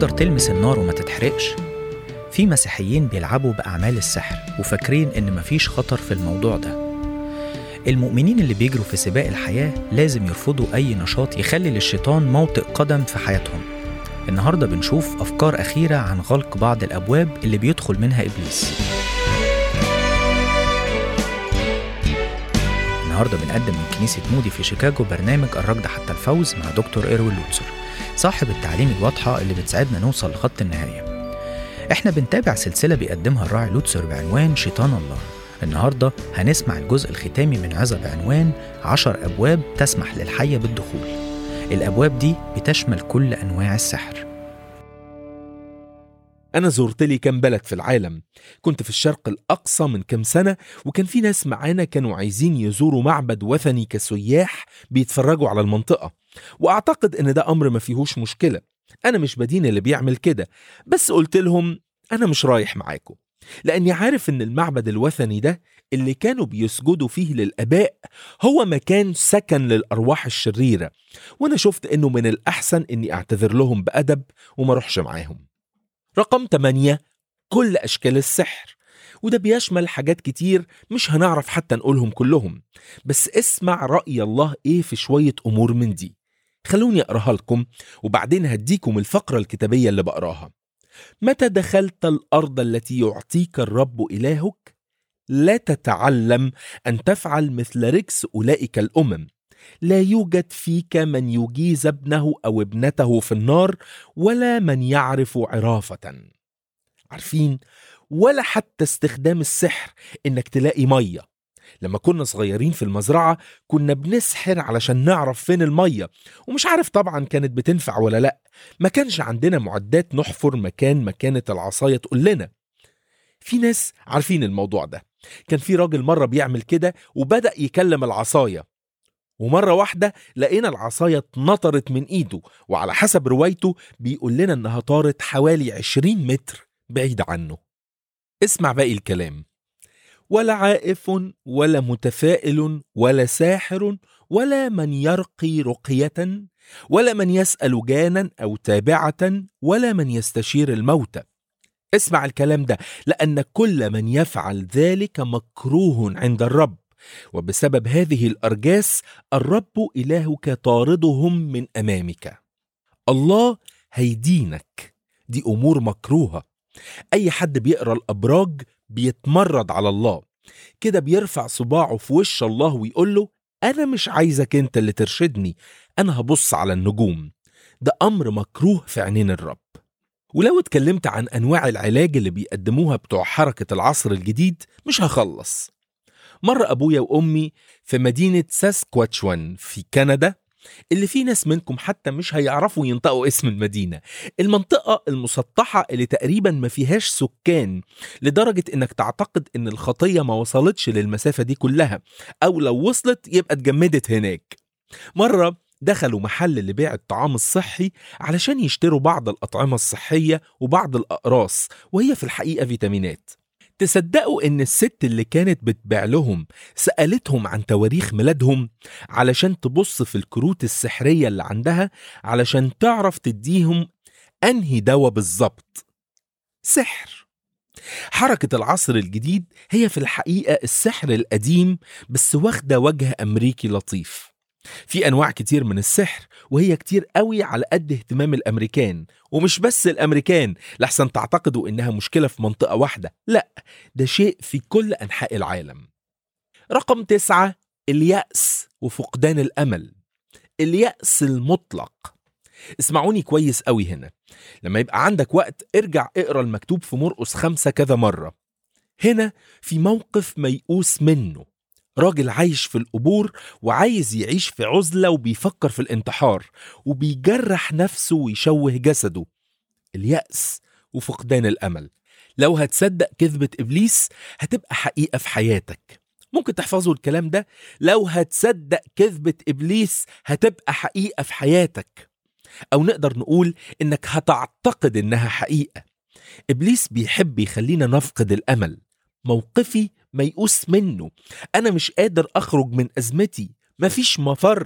تقدر تلمس النار وما تتحرقش في مسيحيين بيلعبوا بأعمال السحر وفاكرين إن مفيش خطر في الموضوع ده المؤمنين اللي بيجروا في سباق الحياة لازم يرفضوا أي نشاط يخلي للشيطان موطئ قدم في حياتهم النهاردة بنشوف أفكار أخيرة عن غلق بعض الأبواب اللي بيدخل منها إبليس النهارده بنقدم من كنيسة مودي في شيكاغو برنامج الركض حتى الفوز مع دكتور إيروين لوتسر صاحب التعليم الواضحة اللي بتساعدنا نوصل لخط النهاية احنا بنتابع سلسلة بيقدمها الراعي لوتسر بعنوان شيطان الله النهاردة هنسمع الجزء الختامي من عظة بعنوان عشر أبواب تسمح للحية بالدخول الأبواب دي بتشمل كل أنواع السحر أنا زرت لي كام بلد في العالم كنت في الشرق الأقصى من كام سنة وكان في ناس معانا كانوا عايزين يزوروا معبد وثني كسياح بيتفرجوا على المنطقة وأعتقد إن ده أمر ما فيهوش مشكلة أنا مش بدين اللي بيعمل كده بس قلت لهم أنا مش رايح معاكم لأني عارف إن المعبد الوثني ده اللي كانوا بيسجدوا فيه للآباء هو مكان سكن للأرواح الشريرة وأنا شفت إنه من الأحسن إني أعتذر لهم بأدب وما أروحش معاهم رقم 8 كل أشكال السحر وده بيشمل حاجات كتير مش هنعرف حتى نقولهم كلهم بس اسمع رأي الله إيه في شوية أمور من دي خلوني أقراها لكم وبعدين هديكم الفقرة الكتابية اللي بقراها متى دخلت الأرض التي يعطيك الرب إلهك لا تتعلم أن تفعل مثل ركس أولئك الأمم لا يوجد فيك من يجيز ابنه أو ابنته في النار ولا من يعرف عرافة عارفين ولا حتى استخدام السحر إنك تلاقي مية لما كنا صغيرين في المزرعة كنا بنسحر علشان نعرف فين المية ومش عارف طبعا كانت بتنفع ولا لأ ما كانش عندنا معدات نحفر مكان ما كانت العصاية تقول لنا في ناس عارفين الموضوع ده كان في راجل مرة بيعمل كده وبدأ يكلم العصاية ومرة واحدة لقينا العصاية اتنطرت من ايده وعلى حسب روايته بيقول لنا انها طارت حوالي 20 متر بعيد عنه اسمع باقي الكلام ولا عائف ولا متفائل ولا ساحر ولا من يرقي رقية ولا من يسأل جانا أو تابعة ولا من يستشير الموتى اسمع الكلام ده لأن كل من يفعل ذلك مكروه عند الرب وبسبب هذه الأرجاس الرب إلهك طاردهم من أمامك الله هيدينك دي أمور مكروهة أي حد بيقرأ الأبراج بيتمرد على الله كده بيرفع صباعه في وش الله ويقول له أنا مش عايزك أنت اللي ترشدني أنا هبص على النجوم ده أمر مكروه في عينين الرب ولو اتكلمت عن أنواع العلاج اللي بيقدموها بتوع حركة العصر الجديد مش هخلص مرة أبويا وأمي في مدينة ساسكواتشوان في كندا اللي في ناس منكم حتى مش هيعرفوا ينطقوا اسم المدينة المنطقة المسطحة اللي تقريبا ما فيهاش سكان لدرجة انك تعتقد ان الخطية ما وصلتش للمسافة دي كلها او لو وصلت يبقى اتجمدت هناك مرة دخلوا محل لبيع الطعام الصحي علشان يشتروا بعض الأطعمة الصحية وبعض الأقراص وهي في الحقيقة فيتامينات تصدقوا ان الست اللي كانت بتبيع لهم سألتهم عن تواريخ ميلادهم علشان تبص في الكروت السحرية اللي عندها علشان تعرف تديهم انهي دواء بالظبط سحر حركة العصر الجديد هي في الحقيقة السحر القديم بس واخدة وجه أمريكي لطيف في أنواع كتير من السحر وهي كتير قوي على قد اهتمام الأمريكان ومش بس الأمريكان لحسن تعتقدوا إنها مشكلة في منطقة واحدة لا ده شيء في كل أنحاء العالم رقم تسعة اليأس وفقدان الأمل اليأس المطلق اسمعوني كويس قوي هنا لما يبقى عندك وقت ارجع اقرا المكتوب في مرقس خمسة كذا مرة هنا في موقف ميؤوس منه راجل عايش في القبور وعايز يعيش في عزلة وبيفكر في الانتحار وبيجرح نفسه ويشوه جسده اليأس وفقدان الأمل لو هتصدق كذبة إبليس هتبقى حقيقة في حياتك ممكن تحفظوا الكلام ده لو هتصدق كذبة إبليس هتبقى حقيقة في حياتك أو نقدر نقول إنك هتعتقد إنها حقيقة إبليس بيحب يخلينا نفقد الأمل موقفي ميؤوس منه أنا مش قادر أخرج من أزمتي مفيش مفر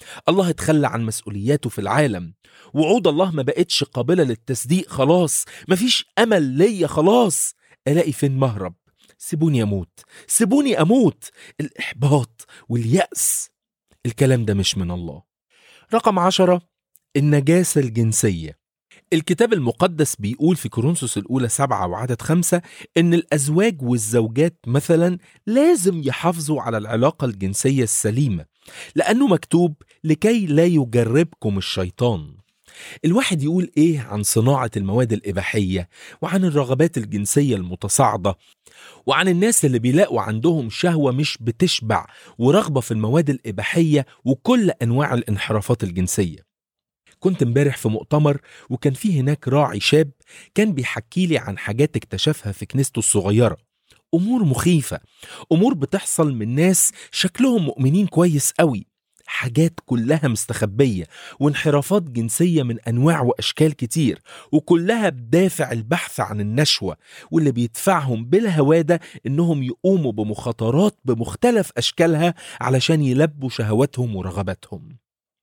الله اتخلى عن مسؤولياته في العالم وعود الله ما بقتش قابلة للتصديق خلاص مفيش أمل ليا خلاص ألاقي فين مهرب سيبوني أموت سيبوني أموت الإحباط واليأس الكلام ده مش من الله رقم عشرة النجاسة الجنسية الكتاب المقدس بيقول في كورنثوس الأولى سبعة وعدد خمسة إن الأزواج والزوجات مثلا لازم يحافظوا على العلاقة الجنسية السليمة لأنه مكتوب لكي لا يجربكم الشيطان الواحد يقول إيه عن صناعة المواد الإباحية وعن الرغبات الجنسية المتصاعدة وعن الناس اللي بيلاقوا عندهم شهوة مش بتشبع ورغبة في المواد الإباحية وكل أنواع الانحرافات الجنسية كنت امبارح في مؤتمر وكان فيه هناك راعي شاب كان بيحكي لي عن حاجات اكتشفها في كنيسته الصغيرة أمور مخيفة أمور بتحصل من ناس شكلهم مؤمنين كويس قوي حاجات كلها مستخبية وانحرافات جنسية من أنواع وأشكال كتير وكلها بدافع البحث عن النشوة واللي بيدفعهم بالهوادة إنهم يقوموا بمخاطرات بمختلف أشكالها علشان يلبوا شهواتهم ورغباتهم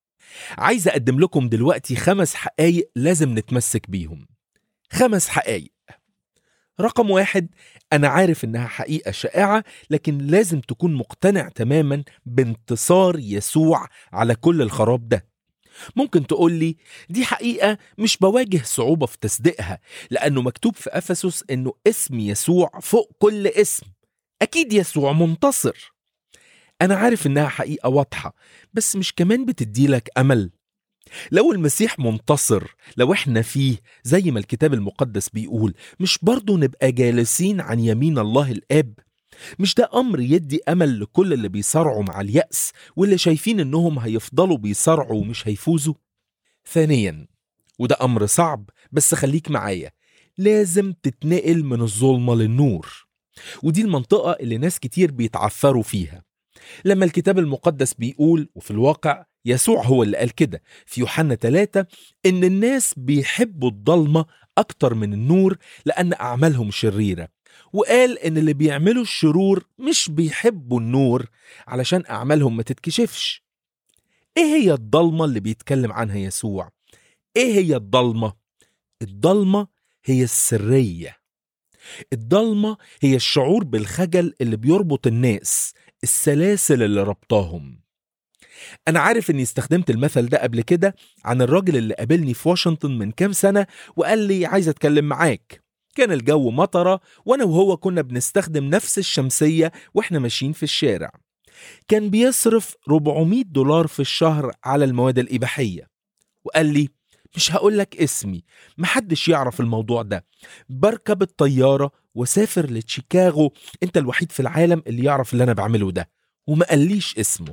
عايز أقدم لكم دلوقتي خمس حقايق لازم نتمسك بيهم خمس حقايق رقم واحد أنا عارف إنها حقيقة شائعة لكن لازم تكون مقتنع تماما بانتصار يسوع على كل الخراب ده ممكن تقول لي دي حقيقة مش بواجه صعوبة في تصديقها لأنه مكتوب في أفسس إنه اسم يسوع فوق كل اسم أكيد يسوع منتصر أنا عارف إنها حقيقة واضحة بس مش كمان بتديلك أمل لو المسيح منتصر لو احنا فيه زي ما الكتاب المقدس بيقول مش برضه نبقى جالسين عن يمين الله الآب مش ده أمر يدي أمل لكل اللي بيصارعوا مع اليأس واللي شايفين إنهم هيفضلوا بيصارعوا ومش هيفوزوا ثانيا وده أمر صعب بس خليك معايا لازم تتنقل من الظلمة للنور ودي المنطقة اللي ناس كتير بيتعثروا فيها لما الكتاب المقدس بيقول وفي الواقع يسوع هو اللي قال كده في يوحنا 3 إن الناس بيحبوا الضلمة أكتر من النور لأن أعمالهم شريرة وقال إن اللي بيعملوا الشرور مش بيحبوا النور علشان أعمالهم ما تتكشفش إيه هي الضلمة اللي بيتكلم عنها يسوع؟ إيه هي الضلمة؟ الضلمة هي السرية الضلمة هي الشعور بالخجل اللي بيربط الناس السلاسل اللي ربطاهم أنا عارف إني استخدمت المثل ده قبل كده عن الراجل اللي قابلني في واشنطن من كام سنة وقال لي عايز أتكلم معاك كان الجو مطرة وأنا وهو كنا بنستخدم نفس الشمسية وإحنا ماشيين في الشارع كان بيصرف 400 دولار في الشهر على المواد الإباحية وقال لي مش هقولك اسمي محدش يعرف الموضوع ده بركب الطيارة وسافر لتشيكاغو انت الوحيد في العالم اللي يعرف اللي انا بعمله ده وما قاليش اسمه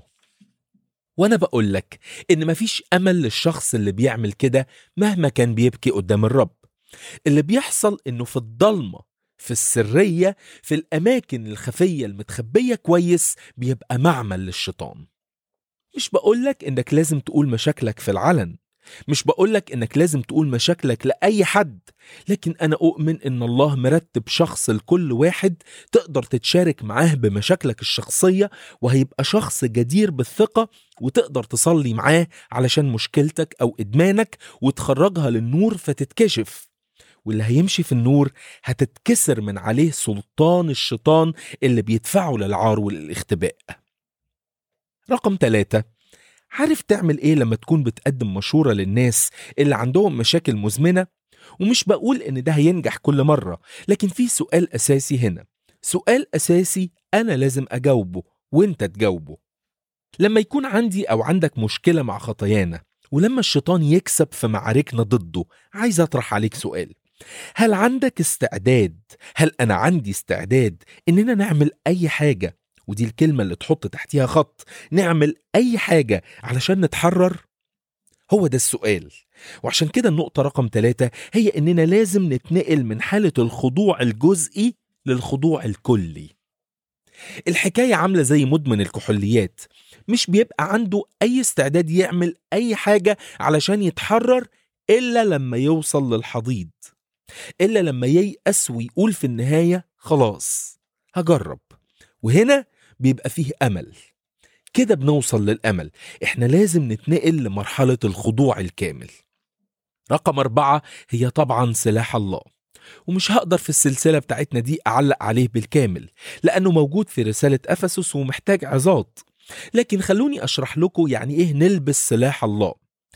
وانا بقولك ان مفيش امل للشخص اللي بيعمل كده مهما كان بيبكي قدام الرب اللي بيحصل انه في الضلمة في السرية في الأماكن الخفية المتخبية كويس بيبقى معمل للشيطان مش بقولك إنك لازم تقول مشاكلك في العلن مش بقولك إنك لازم تقول مشاكلك لأي حد لكن أنا أؤمن إن الله مرتب شخص لكل واحد تقدر تتشارك معاه بمشاكلك الشخصية وهيبقى شخص جدير بالثقة وتقدر تصلي معاه علشان مشكلتك أو إدمانك وتخرجها للنور فتتكشف واللي هيمشي في النور هتتكسر من عليه سلطان الشيطان اللي بيدفعه للعار وللاختباء رقم ثلاثة عارف تعمل ايه لما تكون بتقدم مشورة للناس اللي عندهم مشاكل مزمنة ومش بقول ان ده هينجح كل مرة لكن في سؤال اساسي هنا سؤال اساسي انا لازم اجاوبه وانت تجاوبه لما يكون عندي او عندك مشكلة مع خطايانا ولما الشيطان يكسب في معاركنا ضده عايز اطرح عليك سؤال هل عندك استعداد هل انا عندي استعداد اننا نعمل اي حاجه ودي الكلمه اللي تحط تحتيها خط نعمل اي حاجه علشان نتحرر هو ده السؤال وعشان كده النقطه رقم ثلاثة هي اننا لازم نتنقل من حاله الخضوع الجزئي للخضوع الكلي الحكايه عامله زي مدمن الكحوليات مش بيبقى عنده اي استعداد يعمل اي حاجه علشان يتحرر الا لما يوصل للحضيض إلا لما ييأس ويقول في النهاية خلاص هجرب وهنا بيبقى فيه أمل كده بنوصل للأمل إحنا لازم نتنقل لمرحلة الخضوع الكامل رقم أربعة هي طبعا سلاح الله ومش هقدر في السلسلة بتاعتنا دي أعلق عليه بالكامل لأنه موجود في رسالة أفسس ومحتاج عظات لكن خلوني أشرح لكم يعني إيه نلبس سلاح الله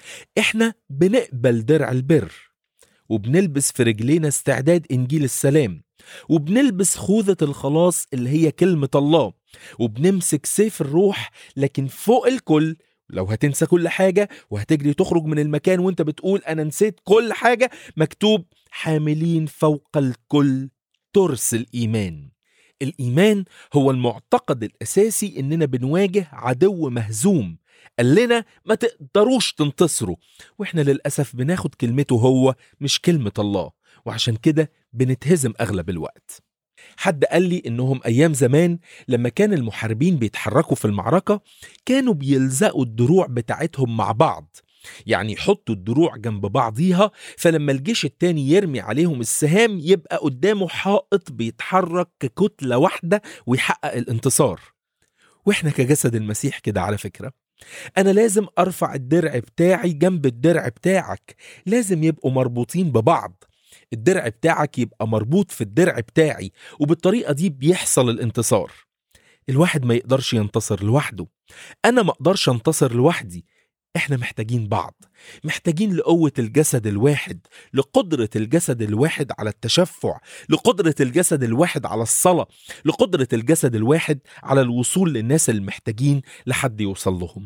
إحنا بنقبل درع البر وبنلبس في رجلينا استعداد إنجيل السلام وبنلبس خوذة الخلاص اللي هي كلمة الله وبنمسك سيف الروح لكن فوق الكل لو هتنسى كل حاجة وهتجري تخرج من المكان وانت بتقول أنا نسيت كل حاجة مكتوب حاملين فوق الكل ترس الإيمان الإيمان هو المعتقد الأساسي إننا بنواجه عدو مهزوم قال لنا ما تقدروش تنتصروا واحنا للأسف بناخد كلمته هو مش كلمة الله وعشان كده بنتهزم أغلب الوقت حد قال لي إنهم أيام زمان لما كان المحاربين بيتحركوا في المعركة كانوا بيلزقوا الدروع بتاعتهم مع بعض يعني يحطوا الدروع جنب بعضيها فلما الجيش التاني يرمي عليهم السهام يبقى قدامه حائط بيتحرك ككتلة واحدة ويحقق الانتصار واحنا كجسد المسيح كده على فكرة أنا لازم أرفع الدرع بتاعي جنب الدرع بتاعك لازم يبقوا مربوطين ببعض الدرع بتاعك يبقى مربوط في الدرع بتاعي وبالطريقة دي بيحصل الانتصار الواحد ما يقدرش ينتصر لوحده أنا ما أقدرش أنتصر لوحدي احنا محتاجين بعض محتاجين لقوة الجسد الواحد لقدرة الجسد الواحد على التشفع لقدرة الجسد الواحد على الصلاة لقدرة الجسد الواحد على الوصول للناس المحتاجين لحد يوصل لهم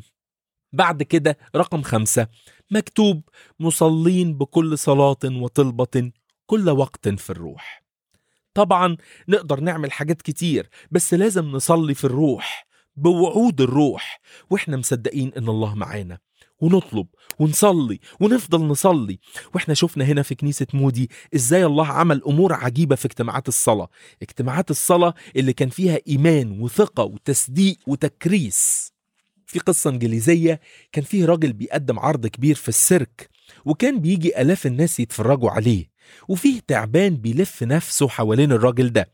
بعد كده رقم خمسة مكتوب مصلين بكل صلاة وطلبة كل وقت في الروح طبعا نقدر نعمل حاجات كتير بس لازم نصلي في الروح بوعود الروح واحنا مصدقين ان الله معانا ونطلب ونصلي ونفضل نصلي واحنا شفنا هنا في كنيسة مودي ازاي الله عمل امور عجيبة في اجتماعات الصلاة اجتماعات الصلاة اللي كان فيها ايمان وثقة وتصديق وتكريس في قصة انجليزية كان فيه راجل بيقدم عرض كبير في السيرك وكان بيجي الاف الناس يتفرجوا عليه وفيه تعبان بيلف نفسه حوالين الراجل ده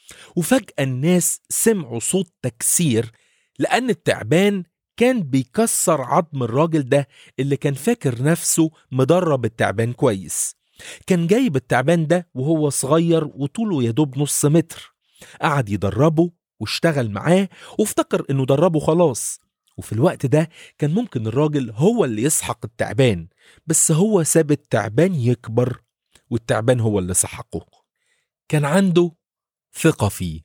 وفجأة الناس سمعوا صوت تكسير لأن التعبان كان بيكسر عظم الراجل ده اللي كان فاكر نفسه مدرب التعبان كويس كان جايب التعبان ده وهو صغير وطوله يدوب نص متر قعد يدربه واشتغل معاه وافتكر انه دربه خلاص وفي الوقت ده كان ممكن الراجل هو اللي يسحق التعبان بس هو ساب التعبان يكبر والتعبان هو اللي سحقه كان عنده ثقة فيه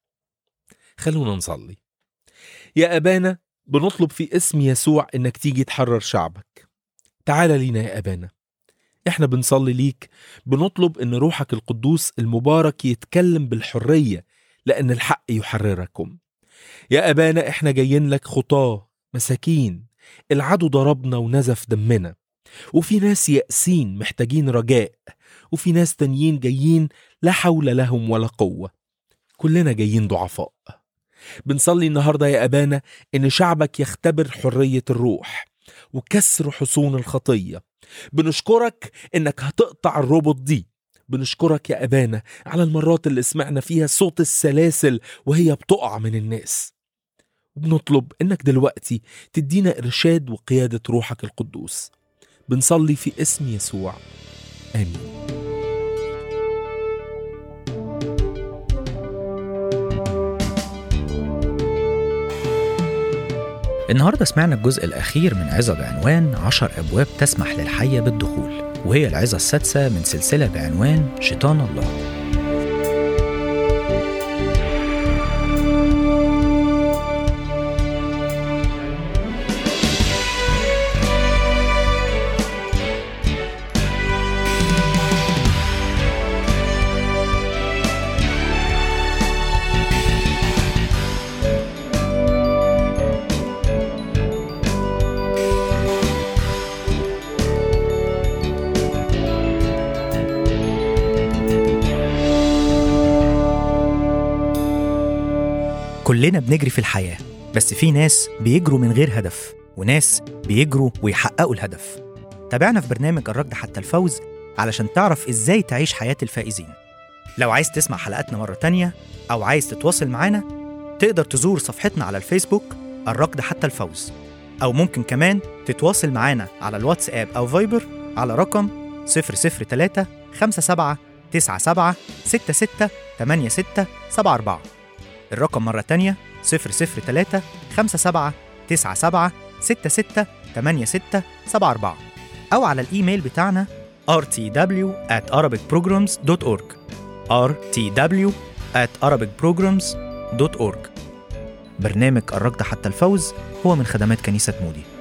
خلونا نصلي يا أبانا بنطلب في اسم يسوع إنك تيجي تحرر شعبك تعال لينا يا أبانا إحنا بنصلي ليك بنطلب إن روحك القدوس المبارك يتكلم بالحرية لأن الحق يحرركم يا أبانا إحنا جايين لك خطاة مساكين العدو ضربنا ونزف دمنا وفي ناس يأسين محتاجين رجاء وفي ناس تانيين جايين لا حول لهم ولا قوة كلنا جايين ضعفاء بنصلي النهارده يا ابانا ان شعبك يختبر حريه الروح وكسر حصون الخطيه بنشكرك انك هتقطع الربط دي بنشكرك يا ابانا على المرات اللي سمعنا فيها صوت السلاسل وهي بتقع من الناس وبنطلب انك دلوقتي تدينا ارشاد وقياده روحك القدوس بنصلي في اسم يسوع امين النهاردة سمعنا الجزء الأخير من عظة بعنوان عشر أبواب تسمح للحية بالدخول وهي العظة السادسة من سلسلة بعنوان شيطان الله كلنا بنجري في الحياة بس في ناس بيجروا من غير هدف وناس بيجروا ويحققوا الهدف تابعنا في برنامج الركض حتى الفوز علشان تعرف ازاي تعيش حياة الفائزين لو عايز تسمع حلقاتنا مرة تانية أو عايز تتواصل معانا تقدر تزور صفحتنا على الفيسبوك الركض حتى الفوز أو ممكن كمان تتواصل معانا على الواتساب أو فايبر على رقم 003 57 97 66 86 74 الرقم مرة تانية 003 57 97 66 86 74 أو على الإيميل بتاعنا rtw at arabicprograms.org rtw at arabicprograms.org برنامج الركض حتى الفوز هو من خدمات كنيسة مودي